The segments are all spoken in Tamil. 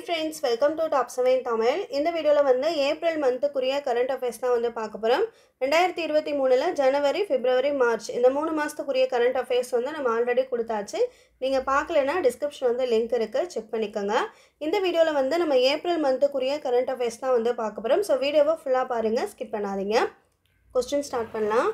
friends welcome to top seven Tamil இந்த வீடியோவில் வந்து ஏப்ரல் மந்த்துக்குரிய கரண்ட் அஃபேர்ஸ் தான் வந்து பார்க்க போகிறோம் ரெண்டாயிரத்தி இருபத்தி மூணில் ஜனவரி பிப்ரவரி மார்ச் இந்த மூணு மாதத்துக்குரிய கரண்ட் அஃபேர்ஸ் வந்து நம்ம ஆல்ரெடி கொடுத்தாச்சு நீங்கள் பார்க்கலனா டிஸ்கிரிப்ஷன் வந்து லிங்க் இருக்குது செக் பண்ணிக்கோங்க இந்த வீடியோவில் வந்து நம்ம ஏப்ரல் மந்த்துக்குரிய கரண்ட் அஃபேர்ஸ் தான் வந்து பார்க்க போகிறோம் ஸோ வீடியோவை ஃபுல்லாக பாருங்கள் ஸ்கிப் பண்ணாதீங்க கொஸ்டின் ஸ்டார்ட் பண்ணலாம்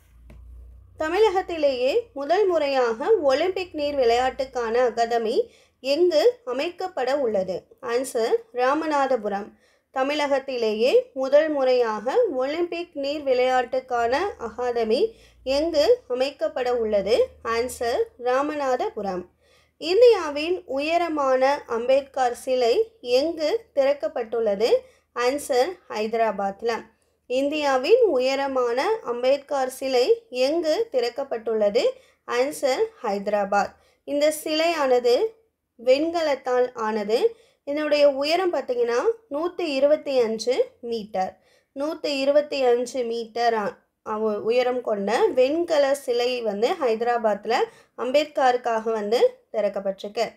தமிழகத்திலேயே முதல் முறையாக ஒலிம்பிக் நீர் விளையாட்டுக்கான அகாதமி எங்கு அமைக்கப்பட உள்ளது ஆன்சர் ராமநாதபுரம் தமிழகத்திலேயே முதல் முறையாக ஒலிம்பிக் நீர் விளையாட்டுக்கான அகாதமி எங்கு அமைக்கப்பட உள்ளது ஆன்சர் ராமநாதபுரம் இந்தியாவின் உயரமான அம்பேத்கர் சிலை எங்கு திறக்கப்பட்டுள்ளது ஆன்சர் ஹைதராபாத்தில் இந்தியாவின் உயரமான அம்பேத்கர் சிலை எங்கு திறக்கப்பட்டுள்ளது ஆன்சர் ஹைதராபாத் இந்த சிலையானது வெண்கலத்தால் ஆனது இதனுடைய உயரம் பார்த்தீங்கன்னா நூற்றி இருபத்தி அஞ்சு மீட்டர் நூற்றி இருபத்தி அஞ்சு மீட்டர் உயரம் கொண்ட வெண்கல சிலை வந்து ஹைதராபாத்தில் அம்பேத்கருக்காக வந்து திறக்கப்பட்டிருக்கு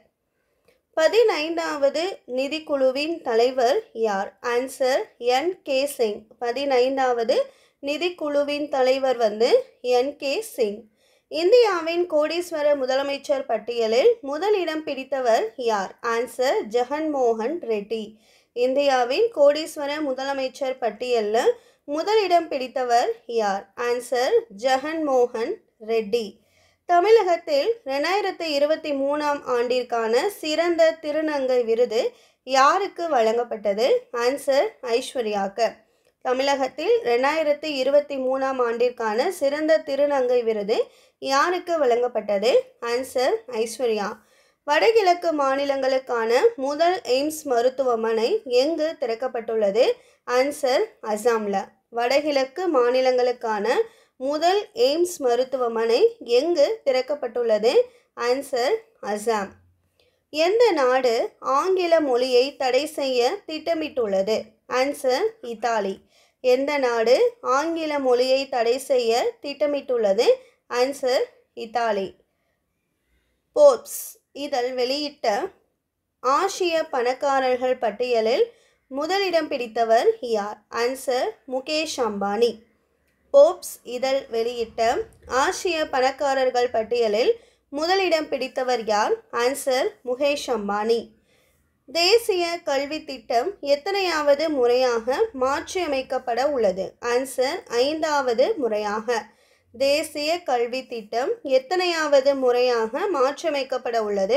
பதினைந்தாவது நிதிக்குழுவின் தலைவர் யார் ஆன்சர் என் கே சிங் பதினைந்தாவது நிதிக்குழுவின் தலைவர் வந்து என் கே சிங் இந்தியாவின் கோடீஸ்வர முதலமைச்சர் பட்டியலில் முதலிடம் பிடித்தவர் யார் ஆன்சர் ஜெகன்மோகன் ரெட்டி இந்தியாவின் கோடீஸ்வர முதலமைச்சர் பட்டியலில் முதலிடம் பிடித்தவர் யார் ஆன்சர் ஜெகன்மோகன் ரெட்டி தமிழகத்தில் ரெண்டாயிரத்தி இருபத்தி மூணாம் ஆண்டிற்கான சிறந்த திருநங்கை விருது யாருக்கு வழங்கப்பட்டது ஆன்சர் ஐஸ்வர்யாக்கு தமிழகத்தில் ரெண்டாயிரத்தி இருபத்தி மூணாம் ஆண்டிற்கான சிறந்த திருநங்கை விருது யாருக்கு வழங்கப்பட்டது ஆன்சர் ஐஸ்வர்யா வடகிழக்கு மாநிலங்களுக்கான முதல் எய்ம்ஸ் மருத்துவமனை எங்கு திறக்கப்பட்டுள்ளது ஆன்சர் அசாமில் வடகிழக்கு மாநிலங்களுக்கான முதல் எய்ம்ஸ் மருத்துவமனை எங்கு திறக்கப்பட்டுள்ளது ஆன்சர் அசாம் எந்த நாடு ஆங்கில மொழியை தடை செய்ய திட்டமிட்டுள்ளது ஆன்சர் இத்தாலி எந்த நாடு ஆங்கில மொழியை தடை செய்ய திட்டமிட்டுள்ளது ஆன்சர் இத்தாலி போப்ஸ் இதழ் வெளியிட்ட ஆசிய பணக்காரர்கள் பட்டியலில் முதலிடம் பிடித்தவர் யார் ஆன்சர் முகேஷ் அம்பானி போப்ஸ் இதழ் வெளியிட்ட ஆசிய பணக்காரர்கள் பட்டியலில் முதலிடம் பிடித்தவர் யார் ஆன்சர் முகேஷ் அம்பானி தேசிய கல்வி திட்டம் எத்தனையாவது முறையாக மாற்றியமைக்கப்பட உள்ளது ஆன்சர் ஐந்தாவது முறையாக தேசிய கல்வி திட்டம் எத்தனையாவது முறையாக மாற்றியமைக்கப்பட உள்ளது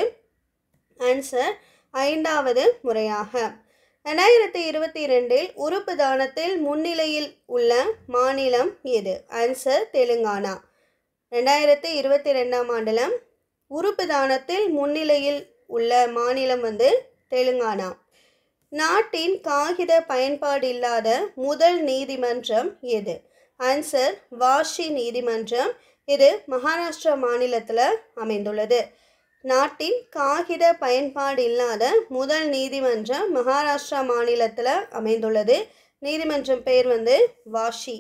ஆன்சர் ஐந்தாவது முறையாக ரெண்டாயிரத்தி இருபத்தி ரெண்டில் உறுப்பு தானத்தில் முன்னிலையில் உள்ள மாநிலம் எது ஆன்சர் தெலுங்கானா ரெண்டாயிரத்தி இருபத்தி ரெண்டாம் ஆண்டில் உறுப்பு தானத்தில் முன்னிலையில் உள்ள மாநிலம் வந்து தெலுங்கானா நாட்டின் காகித பயன்பாடு இல்லாத முதல் நீதிமன்றம் எது ஆன்சர் வாஷி நீதிமன்றம் இது மகாராஷ்டிரா மாநிலத்தில் அமைந்துள்ளது நாட்டின் காகித பயன்பாடு இல்லாத முதல் நீதிமன்றம் மகாராஷ்டிரா மாநிலத்தில் அமைந்துள்ளது நீதிமன்றம் பேர் வந்து வாஷி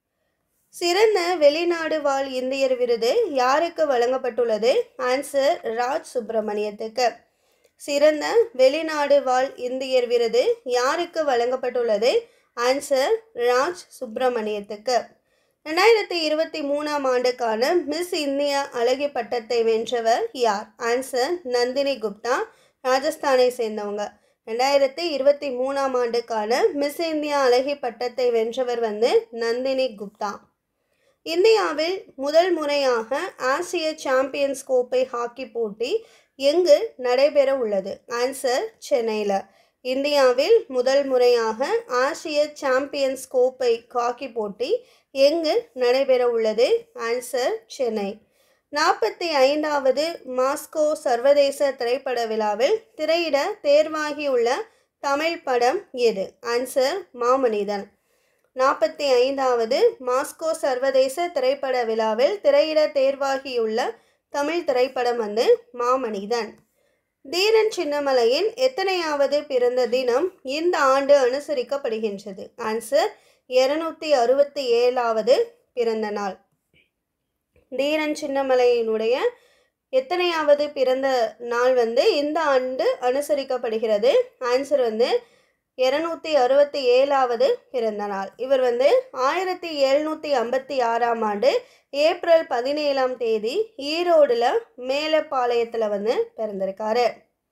சிறந்த வெளிநாடு வாழ் இந்தியர் விருது யாருக்கு வழங்கப்பட்டுள்ளது ஆன்சர் ராஜ் சுப்பிரமணியத்துக்கு சிறந்த வெளிநாடு வாழ் இந்தியர் விருது யாருக்கு வழங்கப்பட்டுள்ளது ஆன்சர் ராஜ் சுப்பிரமணியத்துக்கு ரெண்டாயிரத்தி இருபத்தி மூணாம் ஆண்டுக்கான மிஸ் இந்தியா அழகி பட்டத்தை வென்றவர் யார் ஆன்சர் நந்தினி குப்தா ராஜஸ்தானை சேர்ந்தவங்க ரெண்டாயிரத்தி இருபத்தி மூணாம் ஆண்டுக்கான மிஸ் இந்தியா அழகி பட்டத்தை வென்றவர் வந்து நந்தினி குப்தா இந்தியாவில் முதல் முறையாக ஆசிய சாம்பியன்ஸ் கோப்பை ஹாக்கி போட்டி எங்கு நடைபெற உள்ளது ஆன்சர் சென்னையில் இந்தியாவில் முதல் முறையாக ஆசிய சாம்பியன்ஸ் கோப்பை ஹாக்கி போட்டி எங்கு நடைபெற உள்ளது ஆன்சர் சென்னை நாற்பத்தி ஐந்தாவது மாஸ்கோ சர்வதேச திரைப்பட விழாவில் திரையிட தேர்வாகியுள்ள தமிழ் படம் எது ஆன்சர் மாமனிதன் நாற்பத்தி ஐந்தாவது மாஸ்கோ சர்வதேச திரைப்பட விழாவில் திரையிட தேர்வாகியுள்ள தமிழ் திரைப்படம் வந்து மாமனிதன் தீரன் சின்னமலையின் எத்தனையாவது பிறந்த தினம் இந்த ஆண்டு அனுசரிக்கப்படுகின்றது ஆன்சர் இருநூத்தி அறுபத்தி ஏழாவது பிறந்த நாள் தீரன் சின்னமலையினுடைய எத்தனையாவது பிறந்த நாள் வந்து இந்த ஆண்டு அனுசரிக்கப்படுகிறது ஆன்சர் வந்து இரநூத்தி அறுபத்தி ஏழாவது பிறந்த நாள் இவர் வந்து ஆயிரத்தி எழுநூற்றி ஐம்பத்தி ஆறாம் ஆண்டு ஏப்ரல் பதினேழாம் தேதி ஈரோடில் மேலப்பாளையத்தில் வந்து பிறந்திருக்காரு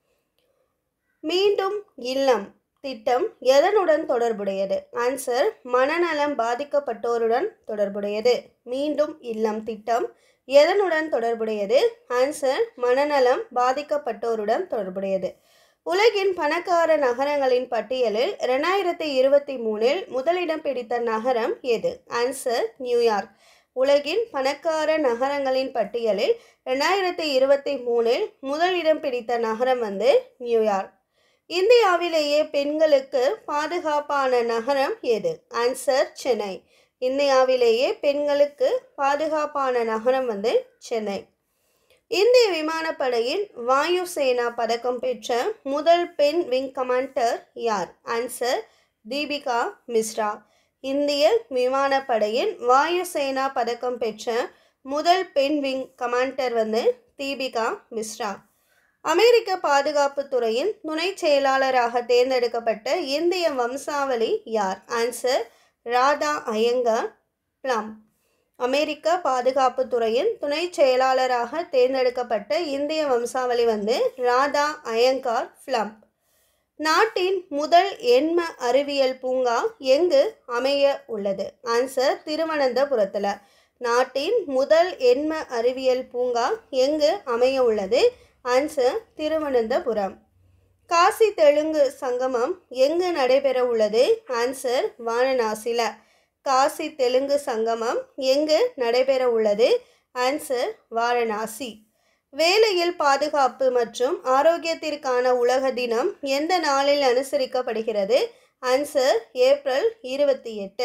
மீண்டும் இல்லம் திட்டம் எதனுடன் தொடர்புடையது ஆன்சர் மனநலம் பாதிக்கப்பட்டோருடன் தொடர்புடையது மீண்டும் இல்லம் திட்டம் எதனுடன் தொடர்புடையது ஆன்சர் மனநலம் பாதிக்கப்பட்டோருடன் தொடர்புடையது உலகின் பணக்கார நகரங்களின் பட்டியலில் ரெண்டாயிரத்தி இருபத்தி மூணில் முதலிடம் பிடித்த நகரம் எது ஆன்சர் நியூயார்க் உலகின் பணக்கார நகரங்களின் பட்டியலில் ரெண்டாயிரத்தி இருபத்தி மூணில் முதலிடம் பிடித்த நகரம் வந்து நியூயார்க் இந்தியாவிலேயே பெண்களுக்கு பாதுகாப்பான நகரம் எது ஆன்சர் சென்னை இந்தியாவிலேயே பெண்களுக்கு பாதுகாப்பான நகரம் வந்து சென்னை இந்திய விமானப்படையின் வாயு சேனா பதக்கம் பெற்ற முதல் பெண் விங் கமாண்டர் யார் ஆன்சர் தீபிகா மிஸ்ரா இந்திய விமானப்படையின் வாயு சேனா பதக்கம் பெற்ற முதல் பெண் விங் கமாண்டர் வந்து தீபிகா மிஸ்ரா அமெரிக்க பாதுகாப்பு துறையின் துணை செயலாளராக தேர்ந்தெடுக்கப்பட்ட இந்திய வம்சாவளி யார் ஆன்சர் ராதா ஐயங்கார் பிளம் அமெரிக்க பாதுகாப்பு துறையின் துணை செயலாளராக தேர்ந்தெடுக்கப்பட்ட இந்திய வம்சாவளி வந்து ராதா அயங்கார் ஃப்ளம் நாட்டின் முதல் எண்ம அறிவியல் பூங்கா எங்கு அமைய உள்ளது ஆன்சர் திருவனந்தபுரத்தில் நாட்டின் முதல் எண்ம அறிவியல் பூங்கா எங்கு அமைய உள்ளது ஆன்சர் திருவனந்தபுரம் காசி தெலுங்கு சங்கமம் எங்கு நடைபெற உள்ளது ஆன்சர் வாரணாசியில் காசி தெலுங்கு சங்கமம் எங்கு நடைபெற உள்ளது ஆன்சர் வாரணாசி வேலையில் பாதுகாப்பு மற்றும் ஆரோக்கியத்திற்கான உலக தினம் எந்த நாளில் அனுசரிக்கப்படுகிறது ஆன்சர் ஏப்ரல் இருபத்தி எட்டு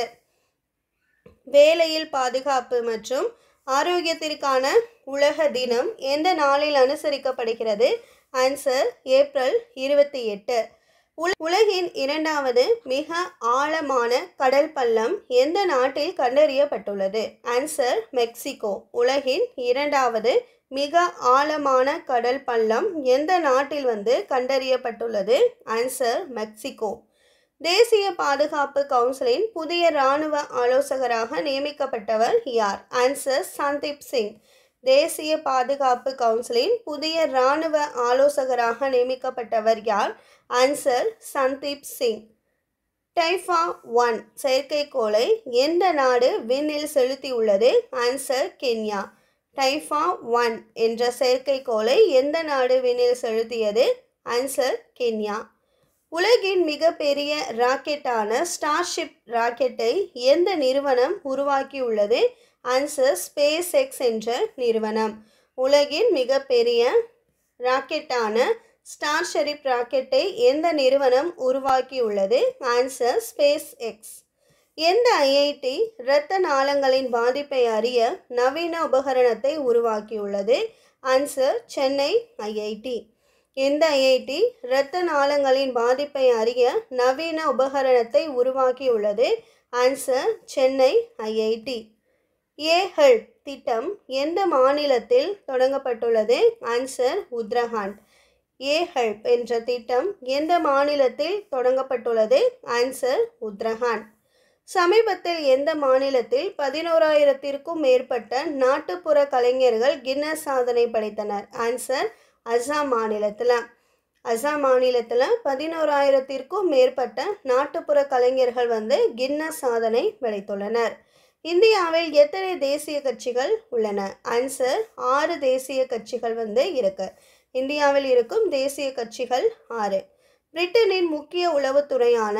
வேலையில் பாதுகாப்பு மற்றும் ஆரோக்கியத்திற்கான உலக தினம் எந்த நாளில் அனுசரிக்கப்படுகிறது ஆன்சர் ஏப்ரல் இருபத்தி எட்டு உல- உலகின் இரண்டாவது மிக ஆழமான கடல் பள்ளம் எந்த நாட்டில் கண்டறியப்பட்டுள்ளது ஆன்சர் மெக்சிகோ உலகின் இரண்டாவது மிக ஆழமான கடல் பள்ளம் எந்த நாட்டில் வந்து கண்டறியப்பட்டுள்ளது ஆன்சர் மெக்சிகோ தேசிய பாதுகாப்பு கவுன்சிலின் புதிய இராணுவ ஆலோசகராக நியமிக்கப்பட்டவர் யார் ஆன்சர் சந்தீப் சிங் தேசிய பாதுகாப்பு கவுன்சிலின் புதிய இராணுவ ஆலோசகராக நியமிக்கப்பட்டவர் யார் answer Sandeep Singh Taifa one செயற்கைக்கோளை எந்த நாடு விண்ணில் செலுத்தியுள்ளது ஆன்சர் கென்யா டைஃபா ஒன் என்ற செயற்கைக்கோளை எந்த நாடு விண்ணில் செலுத்தியது ஆன்சர் கென்யா உலகின் மிகப்பெரிய ராக்கெட்டான ஸ்டார்ஷிப் ராக்கெட்டை எந்த நிறுவனம் உருவாக்கியுள்ளது ஆன்சர் ஸ்பேஸ் எக்ஸ் என்ற நிறுவனம் உலகின் மிகப்பெரிய ராக்கெட்டான ஸ்டார்ஷரிப் ராக்கெட்டை எந்த நிறுவனம் உருவாக்கியுள்ளது ஆன்சர் ஸ்பேஸ் எக்ஸ் எந்த ஐஐடி இரத்த நாளங்களின் பாதிப்பை அறிய நவீன உபகரணத்தை உருவாக்கியுள்ளது ஆன்சர் சென்னை ஐஐடி எந்த ஐஐடி இரத்த நாளங்களின் பாதிப்பை அறிய நவீன உபகரணத்தை உருவாக்கியுள்ளது answer Chennai IIT A help திட்டம் எந்த மாநிலத்தில் தொடங்கப்பட்டுள்ளது ஆன்சர் உத்தரகாண்ட் ஏ ஹெல்ப் என்ற திட்டம் எந்த மாநிலத்தில் தொடங்கப்பட்டுள்ளது ஆன்சர் உத்தரகாண்ட் சமீபத்தில் எந்த மாநிலத்தில் பதினோராயிரத்திற்கும் மேற்பட்ட நாட்டுப்புற கலைஞர்கள் கின்னஸ் சாதனை படைத்தனர் ஆன்சர் அஸ்ஸாம் மாநிலத்தில் அஸ்ஸாம் மாநிலத்தில் பதினோராயிரத்திற்கும் மேற்பட்ட நாட்டுப்புற கலைஞர்கள் வந்து கின்னஸ் சாதனை படைத்துள்ளனர் இந்தியாவில் எத்தனை தேசிய கட்சிகள் உள்ளன ஆன்சர் ஆறு தேசிய கட்சிகள் வந்து இருக்கு இந்தியாவில் இருக்கும் தேசிய கட்சிகள் ஆறு பிரிட்டனின் முக்கிய உளவுத்துறையான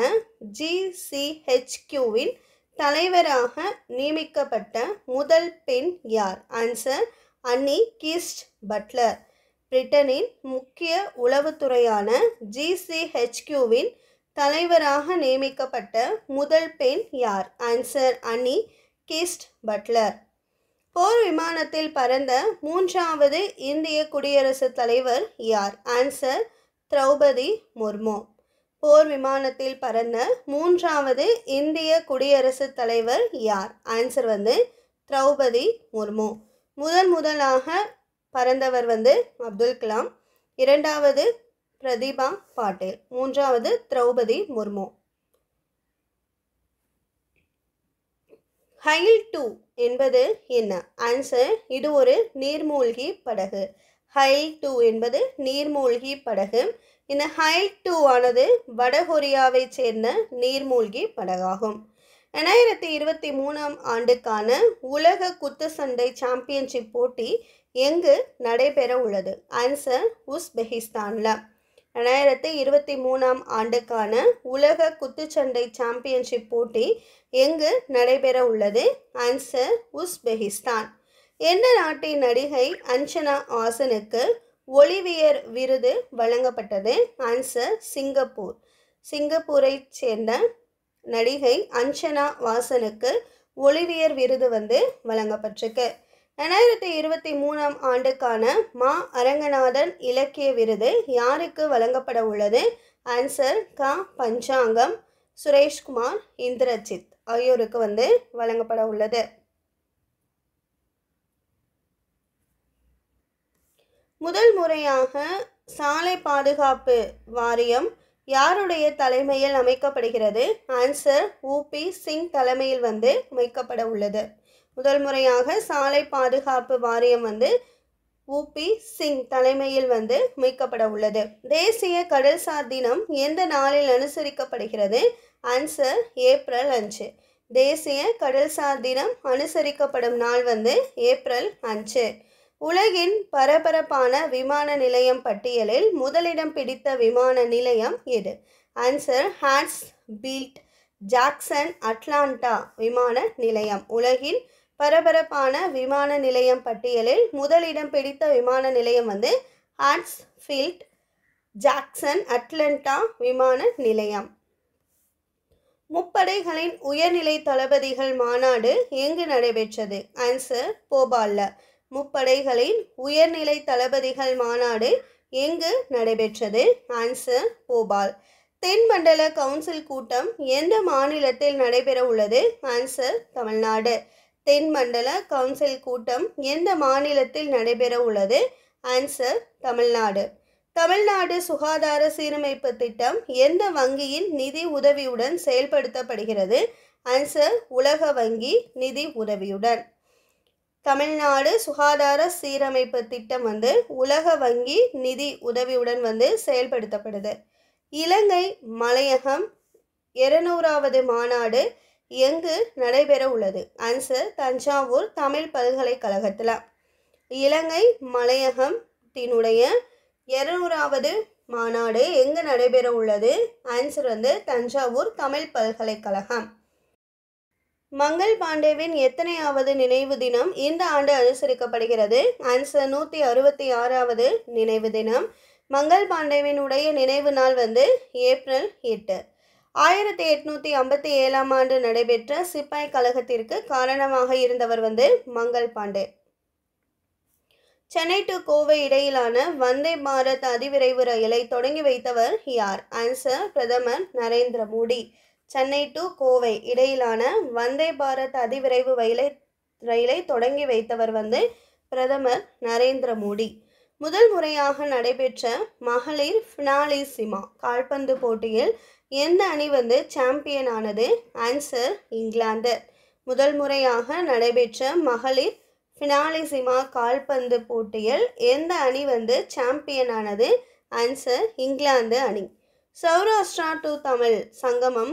ஜிசிஹெச்கியூவின் தலைவராக நியமிக்கப்பட்ட முதல் பெண் யார் ஆன்சர் அன்னி கீஸ்ட் பட்லர் பிரிட்டனின் முக்கிய உளவுத்துறையான ஜிசிஹெச்கியூவின் தலைவராக நியமிக்கப்பட்ட முதல் பெண் யார் ஆன்சர் அன்னி கீஸ்ட் பட்லர் போர் விமானத்தில் பறந்த மூன்றாவது இந்திய குடியரசுத் தலைவர் யார் ஆன்சர் திரௌபதி முர்மு போர் விமானத்தில் பறந்த மூன்றாவது இந்திய குடியரசுத் தலைவர் யார் ஆன்சர் வந்து திரௌபதி முர்மு முதன் முதலாக பறந்தவர் வந்து அப்துல் கலாம் இரண்டாவது பிரதிபா பாட்டேல் மூன்றாவது திரௌபதி முர்மு ஹைல் டூ என்பது என்ன ஆன்சர் இது ஒரு நீர்மூழ்கி படகு ஹைல் டூ என்பது நீர்மூழ்கி படகு இந்த ஹைல் டூ ஆனது வடகொரியாவைச் சேர்ந்த நீர்மூழ்கி படகாகும் ரெண்டாயிரத்தி இருபத்தி மூணாம் ஆண்டுக்கான உலக குத்துச்சண்டை சாம்பியன்ஷிப் போட்டி எங்கு நடைபெற உள்ளது ஆன்சர் உஸ்பெகிஸ்தானில் ரெண்டாயிரத்தி இருபத்தி மூணாம் ஆண்டுக்கான உலக குத்துச்சண்டை சாம்பியன்ஷிப் போட்டி எங்கு நடைபெற உள்ளது ஆன்சர் உஸ்பெகிஸ்தான் எந்த நாட்டின் நடிகை அஞ்சனா வாசனுக்கு ஒலிவியர் விருது வழங்கப்பட்டது ஆன்சர் சிங்கப்பூர் சிங்கப்பூரைச் சேர்ந்த நடிகை அஞ்சனா வாசனுக்கு ஒலிவியர் விருது வந்து வழங்கப்பட்டிருக்கு ரெண்டாயிரத்தி இருபத்தி மூணாம் ஆண்டுக்கான மா அரங்கநாதன் இலக்கிய விருது யாருக்கு வழங்கப்பட உள்ளது ஆன்சர் க பஞ்சாங்கம் சுரேஷ்குமார் இந்திரஜித் ஆகியோருக்கு வந்து வழங்கப்பட உள்ளது முதல் முறையாக சாலை பாதுகாப்பு வாரியம் யாருடைய தலைமையில் அமைக்கப்படுகிறது ஆன்சர் ஊபி சிங் தலைமையில் வந்து அமைக்கப்பட உள்ளது முதல் முறையாக சாலை பாதுகாப்பு வாரியம் வந்து ஊபி சிங் தலைமையில் வந்து அமைக்கப்பட உள்ளது தேசிய கடல்சார் தினம் எந்த நாளில் அனுசரிக்கப்படுகிறது ஆன்சர் ஏப்ரல் அஞ்சு தேசிய கடல்சார் தினம் அனுசரிக்கப்படும் நாள் வந்து ஏப்ரல் அஞ்சு உலகின் பரபரப்பான விமான நிலையம் பட்டியலில் முதலிடம் பிடித்த விமான நிலையம் எது answer Hartsfield Jackson Atlanta விமான நிலையம் உலகின் பரபரப்பான விமான நிலையம் பட்டியலில் முதலிடம் பிடித்த விமான நிலையம் வந்து ஹாட்ஸ்ஃபீல்ட் ஜாக்சன் அட்லண்டா விமான நிலையம் முப்படைகளின் உயர்நிலை தளபதிகள் மாநாடு எங்கு நடைபெற்றது ஆன்சர் போபால்ல முப்படைகளின் உயர்நிலை தளபதிகள் மாநாடு எங்கு நடைபெற்றது ஆன்சர் போபால் தென்மண்டல கவுன்சில் கூட்டம் எந்த மாநிலத்தில் நடைபெற உள்ளது ஆன்சர் தமிழ்நாடு தென்மண்டல கவுன்சில் கூட்டம் எந்த மாநிலத்தில் நடைபெற உள்ளது ஆன்சர் தமிழ்நாடு தமிழ்நாடு சுகாதார சீரமைப்பு திட்டம் எந்த வங்கியின் நிதி உதவியுடன் செயல்படுத்தப்படுகிறது ஆன்சர் உலக வங்கி நிதி உதவியுடன் தமிழ்நாடு சுகாதார சீரமைப்பு திட்டம் வந்து உலக வங்கி நிதி உதவியுடன் வந்து செயல்படுத்தப்படுது இலங்கை மலையகம் இருநூறாவது மாநாடு எங்கு நடைபெற உள்ளது ஆன்சர் தஞ்சாவூர் தமிழ் பல்கலைக்கழகத்தில் இலங்கை மலையகத்தினுடைய இருநூறாவது மாநாடு எங்கு நடைபெற உள்ளது ஆன்சர் வந்து தஞ்சாவூர் தமிழ் பல்கலைக்கழகம் மங்கள் பாண்டேவின் எத்தனையாவது நினைவு தினம் இந்த ஆண்டு அனுசரிக்கப்படுகிறது ஆன்சர் நூற்றி அறுபத்தி ஆறாவது நினைவு தினம் மங்கள் பாண்டேவினுடைய நினைவு நாள் வந்து ஏப்ரல் எட்டு ஆயிரத்தி எட்நூற்றி ஐம்பத்தி ஏழாம் ஆண்டு நடைபெற்ற சிப்பாய் கழகத்திற்கு காரணமாக இருந்தவர் வந்து மங்கள் பாண்டே சென்னை டு கோவை இடையிலான வந்தே பாரத் அதிவிரைவு ரயிலை தொடங்கி வைத்தவர் யார் ஆன்சர் பிரதமர் நரேந்திர மோடி சென்னை டு கோவை இடையிலான வந்தே பாரத் அதிவிரைவு ரயிலை ரயிலை தொடங்கி வைத்தவர் வந்து பிரதமர் நரேந்திர மோடி முதல் முறையாக நடைபெற்ற மகளிர் ஃபினாலிசிமா கால்பந்து போட்டியில் எந்த அணி வந்து சாம்பியன் ஆனது ஆன்சர் இங்கிலாந்து முதல் முறையாக நடைபெற்ற மகளிர் ஃபினாலிசிமா கால்பந்து போட்டியில் எந்த அணி வந்து சாம்பியன் ஆனது ஆன்சர் இங்கிலாந்து அணி சௌராஷ்டிரா டு தமிழ் சங்கமம்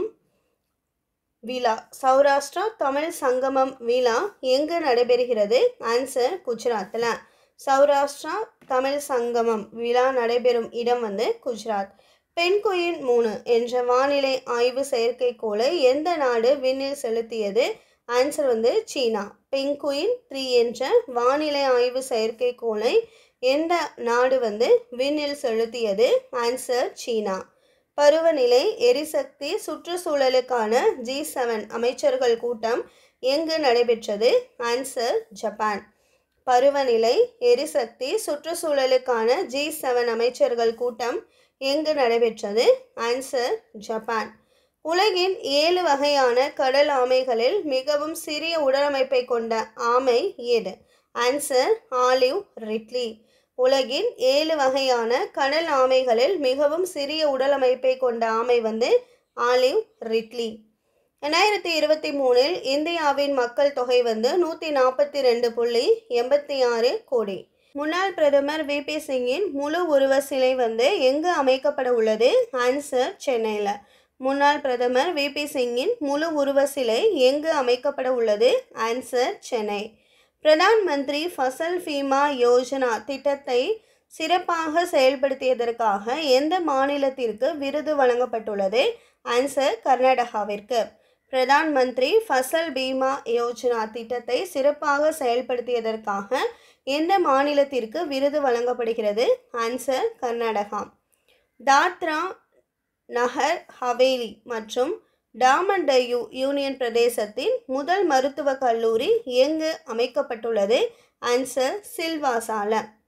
விழா சௌராஷ்டிரா தமிழ் சங்கமம் விழா எங்கு நடைபெறுகிறது ஆன்சர் குஜராத்தில் சௌராஷ்டிரா தமிழ் சங்கமம் விழா நடைபெறும் இடம் வந்து குஜராத் பென்குயின் மூணு என்ற வானிலை ஆய்வு செயற்கைக்கோளை எந்த நாடு விண்ணில் செலுத்தியது ஆன்சர் வந்து சீனா பென்குயின் த்ரீ என்ற வானிலை ஆய்வு செயற்கைக்கோளை எந்த நாடு வந்து விண்ணில் செலுத்தியது ஆன்சர் சீனா பருவநிலை எரிசக்தி சுற்றுச்சூழலுக்கான ஜி செவன் அமைச்சர்கள் கூட்டம் எங்கு நடைபெற்றது ஆன்சர் ஜப்பான் பருவநிலை எரிசக்தி சுற்றுச்சூழலுக்கான ஜி செவன் அமைச்சர்கள் கூட்டம் எங்கு நடைபெற்றது ஆன்சர் ஜப்பான் உலகின் ஏழு வகையான கடல் ஆமைகளில் மிகவும் சிறிய உடலமைப்பை கொண்ட ஆமை எது ஆன்சர் ஆலிவ் ரிட்லி உலகின் ஏழு வகையான கடல் ஆமைகளில் மிகவும் சிறிய உடல் அமைப்பை கொண்ட ஆமை வந்து ஆலிவ் ரிட்லி ரெண்டாயிரத்தி இருபத்தி மூணில் இந்தியாவின் மக்கள் தொகை வந்து நூற்றி நாற்பத்தி ரெண்டு புள்ளி எண்பத்தி ஆறு கோடி முன்னாள் பிரதமர் வி பி சிங்கின் முழு உருவ சிலை வந்து எங்கு அமைக்கப்பட உள்ளது ஆன்சர் சென்னையில் முன்னாள் பிரதமர் வி பி சிங்கின் முழு உருவ சிலை எங்கு அமைக்கப்பட உள்ளது ஆன்சர் சென்னை பிரதான் மந்திரி ஃபசல் பீமா யோஜனா திட்டத்தை சிறப்பாக செயல்படுத்தியதற்காக எந்த மாநிலத்திற்கு விருது வழங்கப்பட்டுள்ளது ஆன்சர் கர்நாடகாவிற்கு பிரதான் மந்திரி ஃபசல் பீமா யோஜனா திட்டத்தை சிறப்பாக செயல்படுத்தியதற்காக எந்த மாநிலத்திற்கு விருது வழங்கப்படுகிறது ஆன்சர் கர்நாடகா தாத்ரா நகர் ஹவேலி மற்றும் டாமன் டையூ யூனியன் பிரதேசத்தின் முதல் மருத்துவக் கல்லூரி எங்கு அமைக்கப்பட்டுள்ளது ஆன்சர் சில்வாசால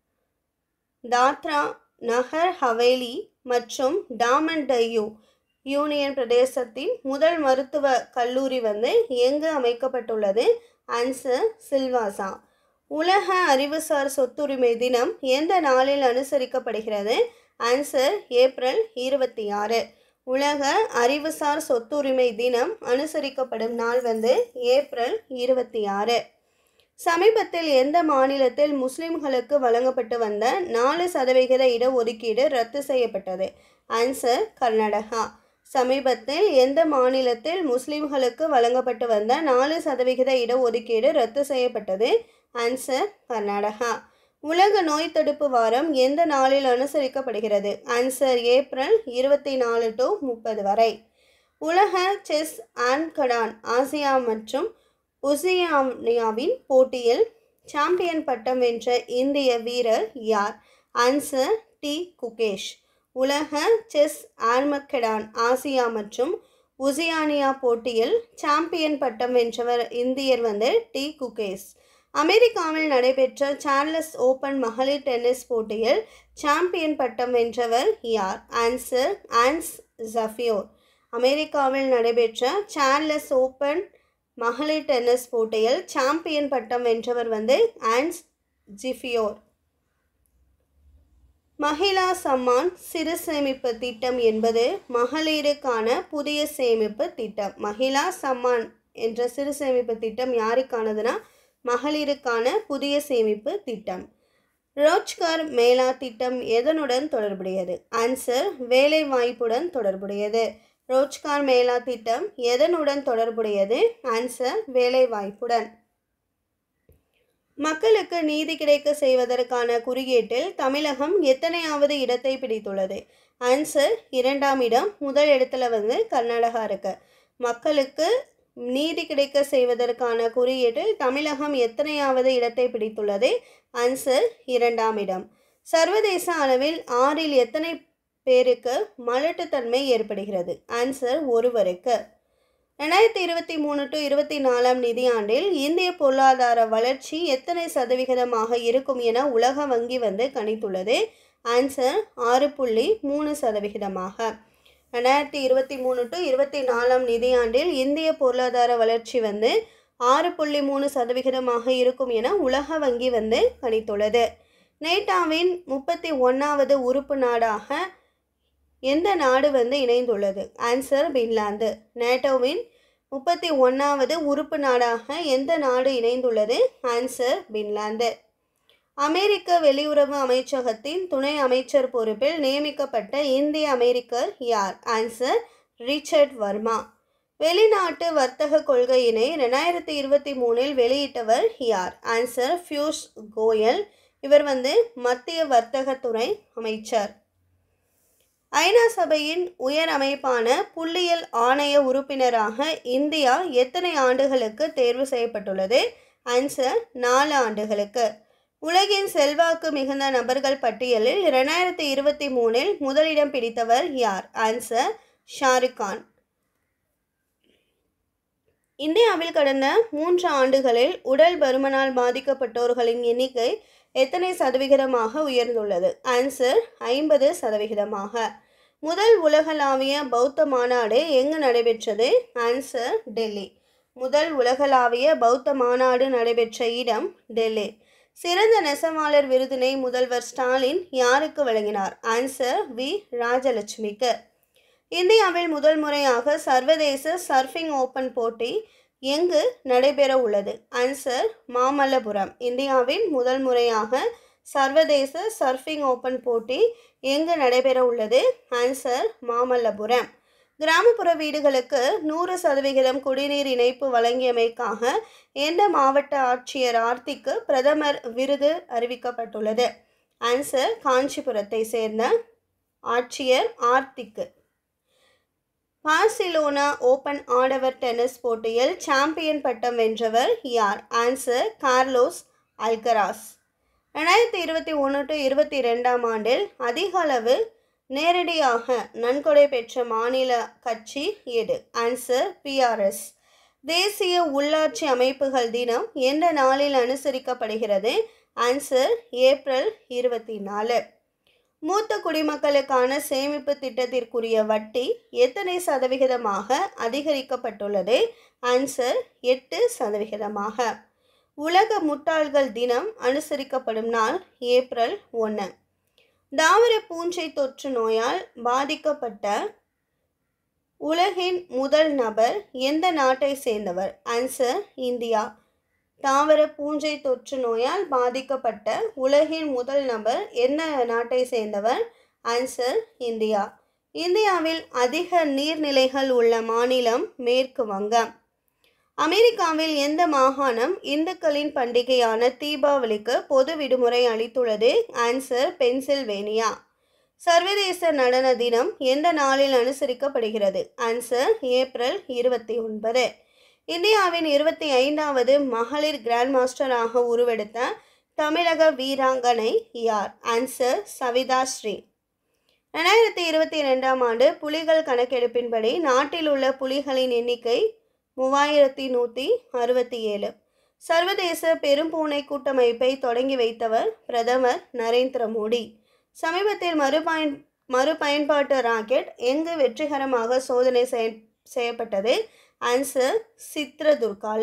தாத்ரா நகர் ஹவேலி மற்றும் டாமன் டையூ யூனியன் பிரதேசத்தின் முதல் மருத்துவ கல்லூரி வந்து எங்கு அமைக்கப்பட்டுள்ளது ஆன்சர் சில்வாசா உலக அறிவுசார் சொத்துரிமை தினம் எந்த நாளில் அனுசரிக்கப்படுகிறது ஆன்சர் ஏப்ரல் இருபத்தி ஆறு உலக அறிவுசார் சொத்துரிமை தினம் அனுசரிக்கப்படும் நாள் வந்து ஏப்ரல் இருபத்தி ஆறு சமீபத்தில் எந்த மாநிலத்தில் முஸ்லிம்களுக்கு வழங்கப்பட்டு வந்த நாலு சதவிகித இடஒதுக்கீடு ரத்து செய்யப்பட்டது ஆன்சர் கர்நாடகா சமீபத்தில் எந்த மாநிலத்தில் முஸ்லிம்களுக்கு வழங்கப்பட்டு வந்த நாலு சதவிகித இடஒதுக்கீடு ரத்து செய்யப்பட்டது ஆன்சர் கர்நாடகா உலக நோய் தடுப்பு வாரம் எந்த நாளில் அனுசரிக்கப்படுகிறது ஆன்சர் ஏப்ரல் இருபத்தி நாலு டு முப்பது வரை உலக செஸ் ஆன்கடான் ஆசியா மற்றும் உசியானியாவின் போட்டியில் சாம்பியன் பட்டம் வென்ற இந்திய வீரர் யார் ஆன்சர் டி குகேஷ் உலக செஸ் ஆர்மக்கெடான் ஆசியா மற்றும் உசியானியா போட்டியில் சாம்பியன் பட்டம் வென்றவர் இந்தியர் வந்து டி குகேஷ் அமெரிக்காவில் நடைபெற்ற சார்லஸ் ஓபன் மகளிர் டென்னிஸ் போட்டியில் சாம்பியன் பட்டம் வென்றவர் யார் ஆன்சர் ஆன்ஸ் ஜஃபியோர் அமெரிக்காவில் நடைபெற்ற சார்லஸ் ஓபன் மகளிர் டென்னிஸ் போட்டியில் சாம்பியன் பட்டம் வென்றவர் வந்து ஆன்ஸ் ஜிஃபியோர் மகிழா சம்மான் சிறு சேமிப்பு திட்டம் என்பது மகளிருக்கான புதிய சேமிப்பு திட்டம் மகிழா சம்மான் என்ற சிறு சேமிப்பு திட்டம் யாருக்கானதுன்னா மகளிருக்கான புதிய சேமிப்பு திட்டம் ரோஜ்கார் மேளா திட்டம் எதனுடன் தொடர்புடையது ஆன்சர் வேலை வாய்ப்புடன் தொடர்புடையது ரோஜ்கார் மேளா திட்டம் எதனுடன் தொடர்புடையது ஆன்சர் வேலை வாய்ப்புடன் மக்களுக்கு நீதி கிடைக்க செய்வதற்கான குறியீட்டில் தமிழகம் எத்தனையாவது இடத்தை பிடித்துள்ளது ஆன்சர் இரண்டாம் இடம் முதல் இடத்துல வந்து கர்நாடகா இருக்கு மக்களுக்கு நீதி கிடைக்க செய்வதற்கான குறியீட்டில் தமிழகம் எத்தனையாவது இடத்தை பிடித்துள்ளது ஆன்சர் இரண்டாம் இடம் சர்வதேச அளவில் ஆறில் எத்தனை பேருக்கு மலட்டுத்தன்மை ஏற்படுகிறது ஆன்சர் ஒருவருக்கு ரெண்டாயிரத்தி இருபத்தி மூணு டு இருபத்தி நாலாம் நிதியாண்டில் இந்திய பொருளாதார வளர்ச்சி எத்தனை சதவிகிதமாக இருக்கும் என உலக வங்கி வந்து கணித்துள்ளது ஆன்சர் ஆறு புள்ளி மூணு சதவிகிதமாக ரெண்டாயிரத்தி இருபத்தி மூணு டு இருபத்தி நாலாம் நிதியாண்டில் இந்திய பொருளாதார வளர்ச்சி வந்து ஆறு புள்ளி மூணு சதவிகிதமாக இருக்கும் என உலக வங்கி வந்து கணித்துள்ளது நேட்டாவின் முப்பத்தி ஒன்றாவது உறுப்பு நாடாக எந்த நாடு வந்து இணைந்துள்ளது ஆன்சர் பின்லாந்து நேட்டோவின் முப்பத்தி ஒன்றாவது உறுப்பு நாடாக எந்த நாடு இணைந்துள்ளது ஆன்சர் பின்லாந்து அமெரிக்க வெளியுறவு அமைச்சகத்தின் துணை அமைச்சர் பொறுப்பில் நியமிக்கப்பட்ட இந்திய அமெரிக்கர் யார் ஆன்சர் ரிச்சர்ட் வர்மா வெளிநாட்டு வர்த்தக கொள்கையினை ரெண்டாயிரத்தி இருபத்தி மூணில் வெளியிட்டவர் யார் ஆன்சர் பியூஷ் கோயல் இவர் வந்து மத்திய வர்த்தகத்துறை அமைச்சர் ஐநா சபையின் உயர் அமைப்பான புள்ளியியல் ஆணைய உறுப்பினராக இந்தியா எத்தனை ஆண்டுகளுக்கு தேர்வு செய்யப்பட்டுள்ளது ஆன்சர் நாலு ஆண்டுகளுக்கு உலகின் செல்வாக்கு மிகுந்த நபர்கள் பட்டியலில் இரண்டாயிரத்தி இருபத்தி மூணில் முதலிடம் பிடித்தவர் யார் ஆன்சர் ஷாருக் கான் இந்தியாவில் கடந்த மூன்று ஆண்டுகளில் உடல் பருமனால் பாதிக்கப்பட்டோர்களின் எண்ணிக்கை எத்தனை சதவிகிதமாக உயர்ந்துள்ளது ஆன்சர் ஐம்பது சதவிகிதமாக முதல் உலகளாவிய பௌத்த மாநாடு எங்கு நடைபெற்றது ஆன்சர் டெல்லி முதல் உலகளாவிய பௌத்த மாநாடு நடைபெற்ற இடம் டெல்லி சிறந்த நெசவாளர் விருதினை முதல்வர் ஸ்டாலின் யாருக்கு வழங்கினார் ஆன்சர் வி ராஜலட்சுமிக்கு இந்தியாவில் முதல் முறையாக சர்வதேச சர்ஃபிங் ஓபன் போட்டி எங்கு நடைபெற உள்ளது ஆன்சர் மாமல்லபுரம் இந்தியாவின் முதல் முறையாக சர்வதேச சர்ஃபிங் ஓபன் போட்டி எங்கு நடைபெற உள்ளது ஆன்சர் மாமல்லபுரம் கிராமப்புற வீடுகளுக்கு நூறு சதவிகிதம் குடிநீர் இணைப்பு வழங்கியமைக்காக எந்த மாவட்ட ஆட்சியர் ஆர்த்திக்கு பிரதமர் விருது அறிவிக்கப்பட்டுள்ளது ஆன்சர் காஞ்சிபுரத்தை சேர்ந்த ஆட்சியர் ஆர்த்திக்கு பார்சிலோனா ஓபன் ஆடவர் டென்னிஸ் போட்டியில் சாம்பியன் பட்டம் வென்றவர் யார் ஆன்சர் கார்லோஸ் அல்கராஸ் ரெண்டாயிரத்தி இருபத்தி ஒன்று டு இருபத்தி ரெண்டாம் ஆண்டில் அதிக அளவு நேரடியாக நன்கொடை பெற்ற மாநில கட்சி எது ஆன்சர் பிஆர்எஸ் தேசிய உள்ளாட்சி அமைப்புகள் தினம் எந்த நாளில் அனுசரிக்கப்படுகிறது ஆன்சர் ஏப்ரல் இருபத்தி நாலு மூத்த குடிமக்களுக்கான சேமிப்பு திட்டத்திற்குரிய வட்டி எத்தனை சதவிகிதமாக அதிகரிக்கப்பட்டுள்ளது ஆன்சர் எட்டு சதவிகிதமாக உலக முட்டாள்கள் தினம் அனுசரிக்கப்படும் நாள் ஏப்ரல் ஒன்று தாவர பூஞ்சை தொற்று நோயால் பாதிக்கப்பட்ட உலகின் முதல் நபர் எந்த நாட்டை சேர்ந்தவர் ஆன்சர் இந்தியா தாவர பூஞ்சை தொற்று நோயால் பாதிக்கப்பட்ட உலகின் முதல் நபர் என்ன நாட்டை சேர்ந்தவர் ஆன்சர் இந்தியா இந்தியாவில் அதிக நீர்நிலைகள் உள்ள மாநிலம் மேற்கு வங்கம் அமெரிக்காவில் எந்த மாகாணம் இந்துக்களின் பண்டிகையான தீபாவளிக்கு பொது விடுமுறை அளித்துள்ளது ஆன்சர் பென்சில்வேனியா சர்வதேச நடன தினம் எந்த நாளில் அனுசரிக்கப்படுகிறது ஆன்சர் ஏப்ரல் இருபத்தி ஒன்பது இந்தியாவின் இருபத்தி ஐந்தாவது மகளிர் கிராண்ட் மாஸ்டராக உருவெடுத்த தமிழக வீராங்கனை யார் ஆன்சர் சவிதா ஸ்ரீ ரெண்டாயிரத்தி இருபத்தி ரெண்டாம் ஆண்டு புலிகள் கணக்கெடுப்பின்படி நாட்டில் உள்ள புலிகளின் எண்ணிக்கை மூவாயிரத்தி நூற்றி அறுபத்தி ஏழு சர்வதேச பெரும்பூனை கூட்டமைப்பை தொடங்கி வைத்தவர் பிரதமர் நரேந்திர மோடி சமீபத்தில் மறுபயன் மறுபயன்பாட்டு ராக்கெட் எங்கு வெற்றிகரமாக சோதனை செய் செய்யப்பட்டது ஆன்சர் சித்ரதுர்கால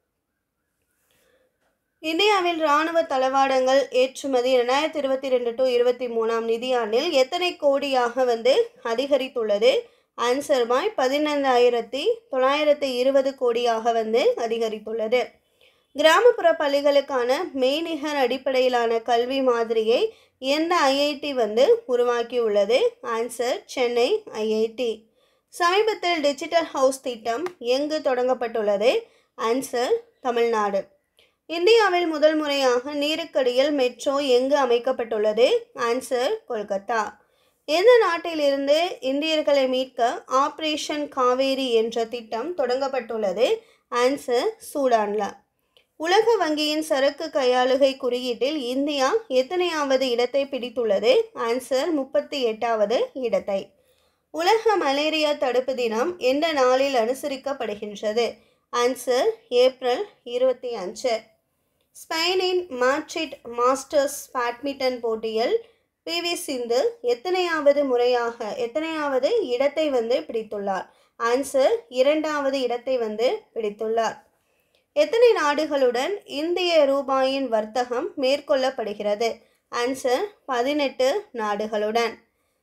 இந்தியாவில் இராணுவ தளவாடங்கள் ஏற்றுமதி ரெண்டாயிரத்தி இருபத்தி ரெண்டு டு இருபத்தி மூணாம் நிதியாண்டில் எத்தனை கோடியாக வந்து அதிகரித்துள்ளது ஆன்சர் பாய் பதினைந்தாயிரத்தி தொள்ளாயிரத்தி இருபது கோடியாக வந்து அதிகரித்துள்ளது கிராமப்புற பள்ளிகளுக்கான மெய்நிகர் அடிப்படையிலான கல்வி மாதிரியை எந்த ஐஐடி வந்து உருவாக்கியுள்ளது ஆன்சர் சென்னை ஐஐடி சமீபத்தில் டிஜிட்டல் ஹவுஸ் திட்டம் எங்கு தொடங்கப்பட்டுள்ளது ஆன்சர் தமிழ்நாடு இந்தியாவில் முதல் முறையாக நீருக்கடியில் மெட்ரோ எங்கு அமைக்கப்பட்டுள்ளது ஆன்சர் கொல்கத்தா எந்த நாட்டிலிருந்து இந்தியர்களை மீட்க ஆப்ரேஷன் காவேரி என்ற திட்டம் தொடங்கப்பட்டுள்ளது ஆன்சர் சூடான்ல உலக வங்கியின் சரக்கு கையாளுகை குறியீட்டில் இந்தியா எத்தனையாவது இடத்தை பிடித்துள்ளது ஆன்சர் முப்பத்தி எட்டாவது இடத்தை உலக மலேரியா தடுப்பு தினம் எந்த நாளில் அனுசரிக்கப்படுகின்றது ஆன்சர் ஏப்ரல் இருபத்தி அஞ்சு ஸ்பெயினின் மாட்ரிட் மாஸ்டர்ஸ் பேட்மிண்டன் போட்டியில் பிவி சிந்து எத்தனையாவது முறையாக எத்தனையாவது இடத்தை வந்து பிடித்துள்ளார் ஆன்சர் இரண்டாவது இடத்தை வந்து பிடித்துள்ளார் எத்தனை நாடுகளுடன் இந்திய ரூபாயின் வர்த்தகம் மேற்கொள்ளப்படுகிறது ஆன்சர் பதினெட்டு நாடுகளுடன்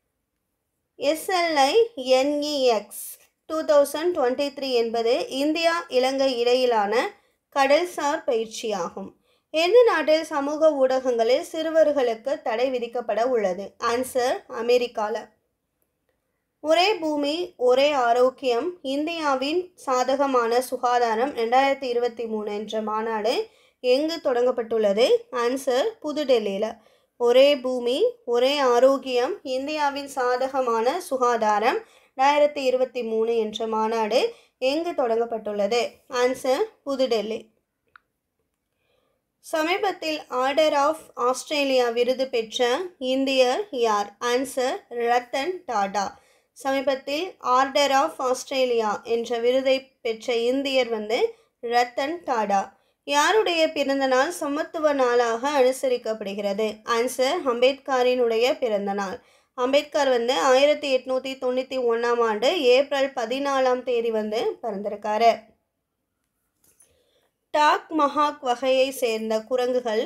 SLI NEX two thousand twenty three என்பது இந்தியா இலங்கை இடையிலான கடல்சார் பயிற்சியாகும் எந்த நாட்டில் சமூக ஊடகங்களில் சிறுவர்களுக்கு தடை விதிக்கப்பட உள்ளது ஆன்சர் அமெரிக்காவில் ஒரே பூமி ஒரே ஆரோக்கியம் இந்தியாவின் சாதகமான சுகாதாரம் ரெண்டாயிரத்தி இருபத்தி மூணு என்ற மாநாடு எங்கு தொடங்கப்பட்டுள்ளது ஆன்சர் புதுடெல்லியில் ஒரே பூமி ஒரே ஆரோக்கியம் இந்தியாவின் சாதகமான சுகாதாரம் ரெண்டாயிரத்தி இருபத்தி மூணு என்ற மாநாடு எங்கு தொடங்கப்பட்டுள்ளது ஆன்சர் புதுடெல்லி சமீபத்தில் ஆர்டர் ஆஃப் ஆஸ்திரேலியா விருது பெற்ற இந்தியர் யார் ஆன்சர் ரத்தன் டாடா சமீபத்தில் ஆர்டர் ஆஃப் ஆஸ்திரேலியா என்ற விருதை பெற்ற இந்தியர் வந்து ரத்தன் டாடா யாருடைய பிறந்த நாள் சமத்துவ நாளாக அனுசரிக்கப்படுகிறது ஆன்சர் அம்பேத்கரினுடைய பிறந்த நாள் அம்பேத்கர் வந்து ஆயிரத்தி எட்நூற்றி தொண்ணூற்றி ஒன்றாம் ஆண்டு ஏப்ரல் பதினாலாம் தேதி வந்து பிறந்திருக்காரு டாக் மஹாக் வகையை சேர்ந்த குரங்குகள்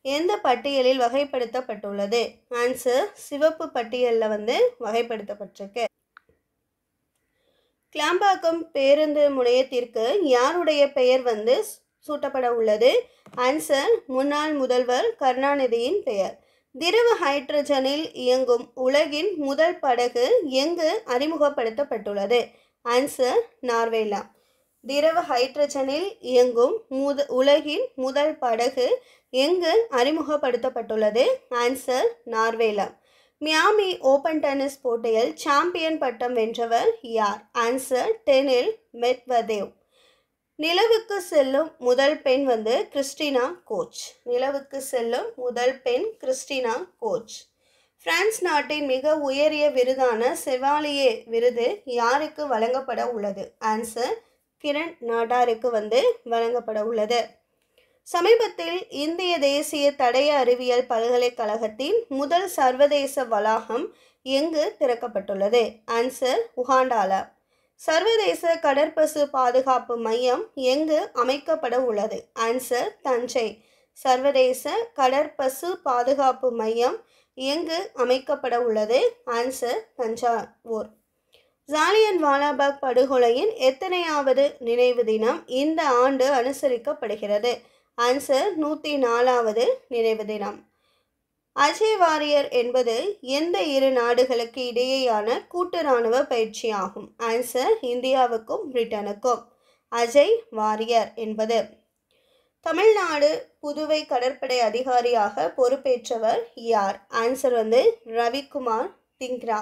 எந்த பட்டியலில் வகைப்படுத்தப்பட்டுள்ளது ஆன்சர் சிவப்பு பட்டியலில் வந்து வகைப்படுத்தப்பட்டிருக்கு கிளாம்பாக்கம் பேருந்து முனையத்திற்கு யாருடைய பெயர் வந்து சூட்டப்பட உள்ளது ஆன்சர் முன்னாள் முதல்வர் கருணாநிதியின் பெயர் திரவ ஹைட்ரஜனில் இயங்கும் உலகின் முதல் படகு எங்கு அறிமுகப்படுத்தப்பட்டுள்ளது ஆன்சர் நார்வேலா திரவ ஹைட்ரஜனில் இயங்கும் முத உலகின் முதல் படகு எங்கு அறிமுகப்படுத்தப்பட்டுள்ளது ஆன்சர் நார்வேலா மியாமி ஓபன் டென்னிஸ் போட்டியில் சாம்பியன் பட்டம் வென்றவர் யார் ஆன்சர் டெனில் மெட்வதேவ் நிலவுக்கு செல்லும் முதல் பெண் வந்து கிறிஸ்டினா கோச் நிலவுக்கு செல்லும் முதல் பெண் கிறிஸ்டினா கோச் பிரான்ஸ் நாட்டின் மிக உயரிய விருதான செவாலியே விருது யாருக்கு வழங்கப்பட உள்ளது ஆன்சர் கிரண் நாடாருக்கு வந்து வழங்கப்பட உள்ளது சமீபத்தில் இந்திய தேசிய தடய அறிவியல் பல்கலைக்கழகத்தின் முதல் சர்வதேச வளாகம் எங்கு திறக்கப்பட்டுள்ளது ஆன்சர் உகாண்டாலா சர்வதேச கடற்பசு பாதுகாப்பு மையம் எங்கு அமைக்கப்பட உள்ளது ஆன்சர் தஞ்சை சர்வதேச கடற்பசு பாதுகாப்பு மையம் எங்கு அமைக்கப்பட உள்ளது ஆன்சர் தஞ்சாவூர் ஜாலியன் வாலாபாக் படுகொலையின் எத்தனையாவது நினைவு தினம் இந்த ஆண்டு அனுசரிக்கப்படுகிறது ஆன்சர் நூற்றி நாலாவது நினைவு தினம் அஜய் வாரியர் என்பது எந்த இரு நாடுகளுக்கு இடையேயான கூட்டு இராணுவ பயிற்சியாகும் ஆன்சர் இந்தியாவுக்கும் பிரிட்டனுக்கும் அஜய் வாரியர் என்பது தமிழ்நாடு புதுவை கடற்படை அதிகாரியாக பொறுப்பேற்றவர் யார் ஆன்சர் வந்து ரவிக்குமார் திங்க்ரா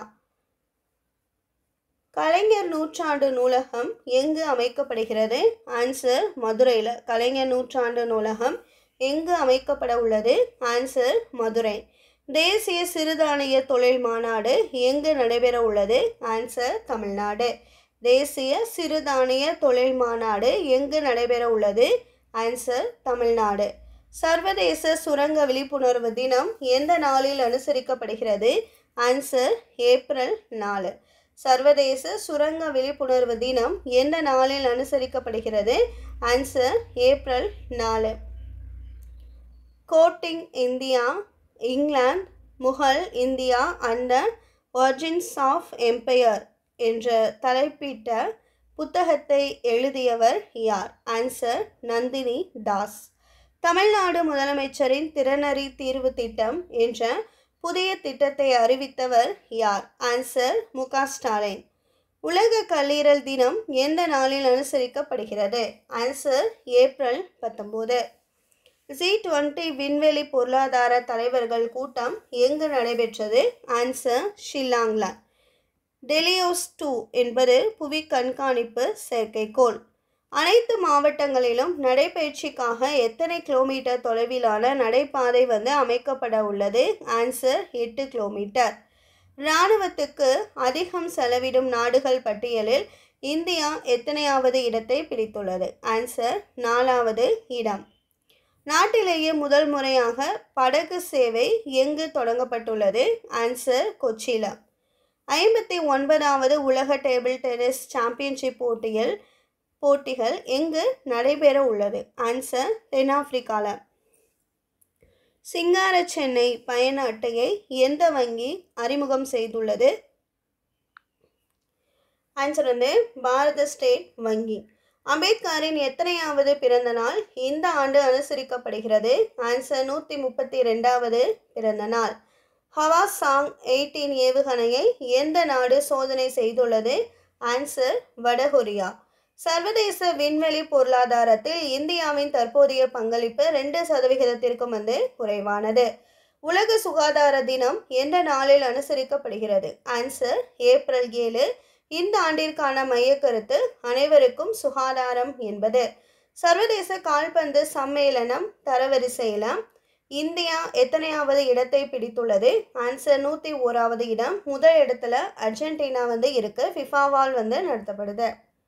கலைஞர் நூற்றாண்டு நூலகம் எங்கு அமைக்கப்படுகிறது ஆன்சர் மதுரையில் கலைஞர் நூற்றாண்டு நூலகம் எங்கு அமைக்கப்பட உள்ளது ஆன்சர் மதுரை தேசிய சிறுதானிய தொழில் மாநாடு எங்கு நடைபெற உள்ளது ஆன்சர் தமிழ்நாடு தேசிய சிறுதானிய தொழில் மாநாடு எங்கு நடைபெற உள்ளது ஆன்சர் தமிழ்நாடு சர்வதேச சுரங்க விழிப்புணர்வு தினம் எந்த நாளில் அனுசரிக்கப்படுகிறது ஆன்சர் ஏப்ரல் நாலு சர்வதேச சுரங்க விழிப்புணர்வு தினம் எந்த நாளில் அனுசரிக்கப்படுகிறது ஆன்சர் ஏப்ரல் நாலு கோட்டிங் இந்தியா இங்கிலாந்து Mughal India and origins of empire என்ற தலைப்பிட்ட புத்தகத்தை எழுதியவர் யார் ஆன்சர் நந்தினி தாஸ் தமிழ்நாடு முதலமைச்சரின் திறனறி தீர்வு திட்டம் என்ற புதிய திட்டத்தை அறிவித்தவர் யார் ஆன்சர் மு க ஸ்டாலின் உலக கல்லீரல் தினம் எந்த நாளில் அனுசரிக்கப்படுகிறது ஆன்சர் ஏப்ரல் பத்தொம்போது ஜி டுவெண்ட்டி விண்வெளி பொருளாதார தலைவர்கள் கூட்டம் எங்கு நடைபெற்றது ஆன்சர் ஷில்லாங்ல டெலியோஸ் டூ என்பது புவி கண்காணிப்பு செயற்கைக்கோள் அனைத்து மாவட்டங்களிலும் நடைபயிற்சிக்காக எத்தனை கிலோமீட்டர் தொலைவிலான நடைபாதை வந்து அமைக்கப்பட உள்ளது ஆன்சர் எட்டு கிலோமீட்டர் இராணுவத்துக்கு அதிகம் செலவிடும் நாடுகள் பட்டியலில் இந்தியா எத்தனையாவது இடத்தை பிடித்துள்ளது ஆன்சர் நாலாவது இடம் நாட்டிலேயே முதல் முறையாக படகு சேவை எங்கு தொடங்கப்பட்டுள்ளது ஆன்சர் கொச்சியில் ஐம்பத்தி ஒன்பதாவது உலக டேபிள் டென்னிஸ் சாம்பியன்ஷிப் போட்டியில் போட்டிகள் எங்கு நடைபெற உள்ளது ஆன்சர் தென்னாப்பிரிக்காவில் சிங்கார சென்னை பயண அட்டையை எந்த வங்கி அறிமுகம் செய்துள்ளது ஆன்சர் வந்து பாரத ஸ்டேட் வங்கி அம்பேத்கரின் எத்தனையாவது பிறந்த நாள் இந்த ஆண்டு அனுசரிக்கப்படுகிறது ஆன்சர் நூற்றி முப்பத்தி ரெண்டாவது பிறந்த நாள் ஹவா சாங் எயிட்டீன் ஏவுகணையை எந்த நாடு சோதனை செய்துள்ளது ஆன்சர் வடகொரியா சர்வதேச விண்வெளி பொருளாதாரத்தில் இந்தியாவின் தற்போதைய பங்களிப்பு ரெண்டு சதவிகிதத்திற்கும் வந்து குறைவானது உலக சுகாதார தினம் எந்த நாளில் அனுசரிக்கப்படுகிறது ஆன்சர் ஏப்ரல் ஏழு இந்த ஆண்டிற்கான மையக்கருத்து அனைவருக்கும் சுகாதாரம் என்பது சர்வதேச கால்பந்து சம்மேளனம் தரவரிசையில் இந்தியா எத்தனையாவது இடத்தை பிடித்துள்ளது ஆன்சர் நூற்றி ஓராவது இடம் முதல் இடத்துல அர்ஜென்டினா வந்து இருக்கு ஃபிஃபாவால் வந்து நடத்தப்படுது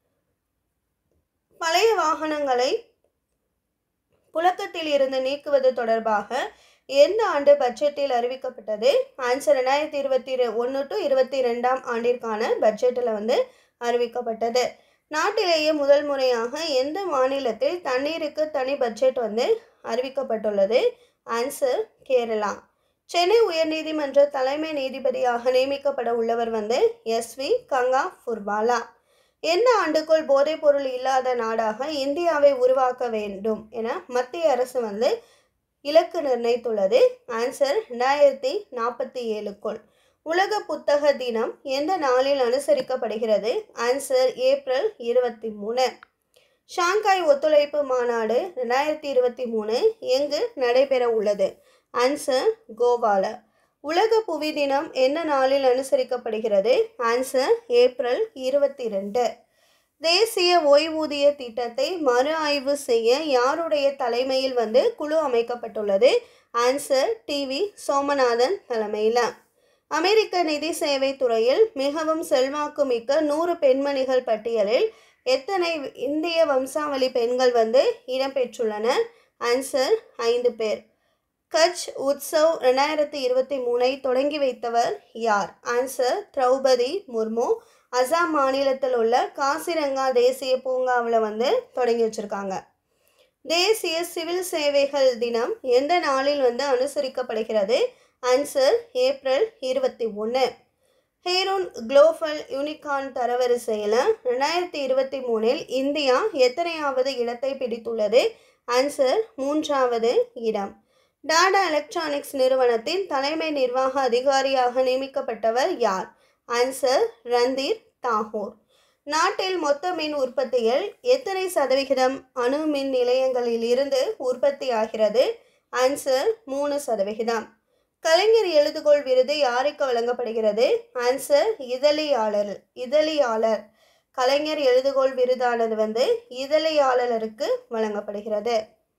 பழைய வாகனங்களை புழக்கத்தில் இருந்து நீக்குவது தொடர்பாக எந்த ஆண்டு பட்ஜெட்டில் அறிவிக்கப்பட்டது ஆன்சர் ரெண்டாயிரத்தி இருபத்தி ஒன்று டு இருபத்தி ரெண்டாம் ஆண்டிற்கான பட்ஜெட்டில் வந்து அறிவிக்கப்பட்டது நாட்டிலேயே முதல் முறையாக எந்த மாநிலத்தில் தண்ணீருக்கு தனி பட்ஜெட் வந்து அறிவிக்கப்பட்டுள்ளது ஆன்சர் கேரளா சென்னை உயர்நீதிமன்ற தலைமை நீதிபதியாக நியமிக்கப்பட உள்ளவர் வந்து எஸ் வி கங்கா ஃபுர்வாலா எந்த ஆண்டுக்குள் போதைப்பொருள் இல்லாத நாடாக இந்தியாவை உருவாக்க வேண்டும் என மத்திய அரசு வந்து இலக்கு நிர்ணயித்துள்ளது ஆன்சர் ரெண்டாயிரத்தி நாற்பத்தி ஏழுக்குள் உலக புத்தக தினம் எந்த நாளில் அனுசரிக்கப்படுகிறது ஆன்சர் ஏப்ரல் இருபத்தி மூணு ஷாங்காய் ஒத்துழைப்பு மாநாடு ரெண்டாயிரத்தி இருபத்தி மூணு எங்கு நடைபெற உள்ளது ஆன்சர் கோவால உலக புவி தினம் என்ன நாளில் அனுசரிக்கப்படுகிறது ஆன்சர் ஏப்ரல் இருபத்தி ரெண்டு தேசிய ஓய்வூதிய திட்டத்தை மறு ஆய்வு செய்ய யாருடைய தலைமையில் வந்து குழு அமைக்கப்பட்டுள்ளது ஆன்சர் டிவி சோமநாதன் தலைமையில் அமெரிக்க நிதி சேவை துறையில் மிகவும் செல்வாக்கு மிக்க நூறு பெண்மணிகள் பட்டியலில் எத்தனை இந்திய வம்சாவளி பெண்கள் வந்து இடம்பெற்றுள்ளனர் ஆன்சர் ஐந்து பேர் கட்ச் உத்சவ் ரெண்டாயிரத்தி இருபத்தி மூணை தொடங்கி வைத்தவர் யார் ஆன்சர் திரௌபதி முர்மு அசாம் மாநிலத்தில் உள்ள காசிரங்கா தேசிய பூங்காவில் வந்து தொடங்கி வச்சுருக்காங்க தேசிய சிவில் சேவைகள் தினம் எந்த நாளில் வந்து அனுசரிக்கப்படுகிறது ஆன்சர் ஏப்ரல் இருபத்தி ஒன்று ஹேரோன் குளோபல் யூனிகான் தரவரிசையில் ரெண்டாயிரத்தி இருபத்தி மூணில் இந்தியா எத்தனையாவது இடத்தை பிடித்துள்ளது ஆன்சர் மூன்றாவது இடம் டாடா எலக்ட்ரானிக்ஸ் நிறுவனத்தின் தலைமை நிர்வாக அதிகாரியாக நியமிக்கப்பட்டவர் யார் ஆன்சர் ரந்தீர் தாகூர் நாட்டில் மொத்த மின் உற்பத்தியில் எத்தனை சதவிகிதம் அணு மின் நிலையங்களில் இருந்து உற்பத்தி ஆகிறது ஆன்சர் மூணு சதவிகிதம் கலைஞர் எழுதுகோள் விருது யாருக்கு வழங்கப்படுகிறது ஆன்சர் இதழியாளர் இதழியாளர் கலைஞர் எழுதுகோள் விருதானது வந்து இதழியாளருக்கு வழங்கப்படுகிறது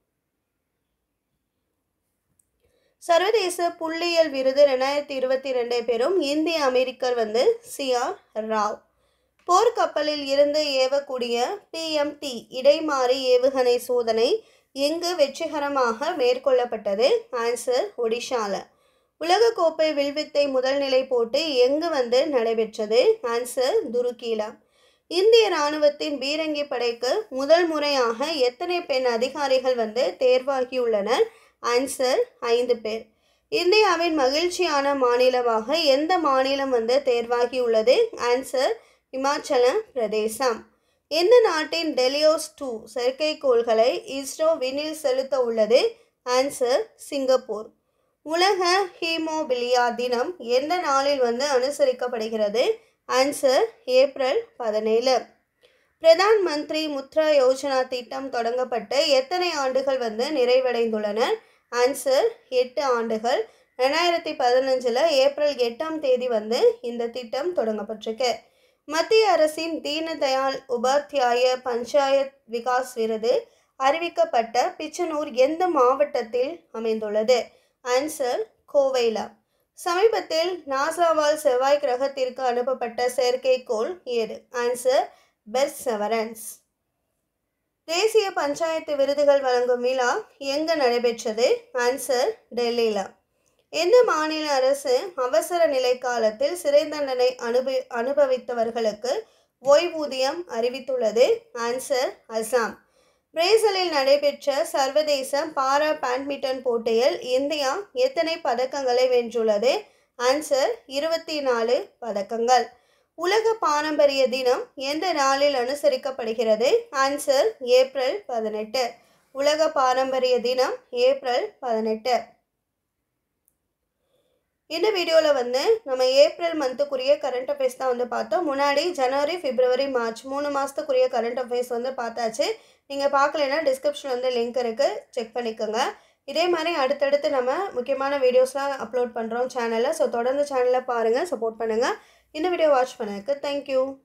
சர்வதேச புள்ளியியல் விருது ரெண்டாயிரத்தி இருபத்தி ரெண்டை பெறும் இந்திய அமெரிக்கர் வந்து சிஆர் ராவ் போர்க்கப்பலில் இருந்து ஏவக்கூடிய பிஎம்டி இடைமாறி ஏவுகணை சோதனை எங்கு வெற்றிகரமாக மேற்கொள்ளப்பட்டது ஆன்சர் ஒடிஷால உலகக்கோப்பை வில்வித்தை முதல் நிலை போட்டி எங்கு வந்து நடைபெற்றது ஆன்சர் துருக்கியில இந்திய இராணுவத்தின் பீரங்கி படைக்கு முதல் முறையாக எத்தனை பெண் அதிகாரிகள் வந்து தேர்வாகியுள்ளனர் ஆன்சர் ஐந்து பேர் இந்தியாவின் மகிழ்ச்சியான மாநிலமாக எந்த மாநிலம் வந்து தேர்வாகியுள்ளது ஆன்சர் இமாச்சல பிரதேசம் எந்த நாட்டின் டெலியோஸ் டூ செயற்கைக்கோள்களை இஸ்ரோ விண்ணில் செலுத்த உள்ளது ஆன்சர் சிங்கப்பூர் உலக ஹீமோபிலியா தினம் எந்த நாளில் வந்து அனுசரிக்கப்படுகிறது ஆன்சர் ஏப்ரல் பதினேழு பிரதான் மந்திரி முத்ரா யோஜனா திட்டம் தொடங்கப்பட்டு எத்தனை ஆண்டுகள் வந்து நிறைவடைந்துள்ளன ஆன்சர் எட்டு ஆண்டுகள் ரெண்டாயிரத்தி பதினஞ்சில் ஏப்ரல் எட்டாம் தேதி வந்து இந்த திட்டம் தொடங்கப்பட்டிருக்கு மத்திய அரசின் தீனதயாள் உபாத்யாய பஞ்சாயத் விகாஸ் விருது அறிவிக்கப்பட்ட பிச்சனூர் எந்த மாவட்டத்தில் அமைந்துள்ளது ஆன்சர் கோவைலா சமீபத்தில் நாசாவால் செவ்வாய் கிரகத்திற்கு அனுப்பப்பட்ட செயற்கைக்கோள் ஏது ஆன்சர் பெர்செவரன்ஸ் தேசிய பஞ்சாயத்து விருதுகள் வழங்கும் விழா எங்கு நடைபெற்றது ஆன்சர் டெல்லியில் எந்த மாநில அரசு அவசர நிலை காலத்தில் சிறை தண்டனை அனுபவி அனுபவித்தவர்களுக்கு ஓய்வூதியம் அறிவித்துள்ளது ஆன்சர் அசாம் பிரேசிலில் நடைபெற்ற சர்வதேச பாரா பேட்மிண்டன் போட்டியில் இந்தியா எத்தனை பதக்கங்களை வென்றுள்ளது ஆன்சர் இருபத்தி நாலு பதக்கங்கள் உலக பாரம்பரிய தினம் எந்த நாளில் அனுசரிக்கப்படுகிறது ஆன்சர் ஏப்ரல் பதினெட்டு உலக பாரம்பரிய தினம் ஏப்ரல் பதினெட்டு இந்த வீடியோவில் வந்து நம்ம ஏப்ரல் மந்த்துக்குரிய கரண்ட் அஃபேர்ஸ் தான் வந்து பார்த்தோம் முன்னாடி ஜனவரி பிப்ரவரி மார்ச் மூணு மாதத்துக்குரிய கரண்ட் அஃபேர்ஸ் வந்து பார்த்தாச்சு நீங்கள் பார்க்கலைன்னா டிஸ்கிரிப்ஷன் வந்து லிங்க் இருக்குது செக் பண்ணிக்கோங்க இதே மாதிரி அடுத்தடுத்து நம்ம முக்கியமான வீடியோஸ்லாம் அப்லோட் பண்ணுறோம் சேனலில் ஸோ தொடர்ந்து சேனலை பாருங்கள் சப்போர்ட் பண்ணுங்கள் இந்த வீடியோ வாட்ச் பண்ணதுக்கு தேங்க்யூ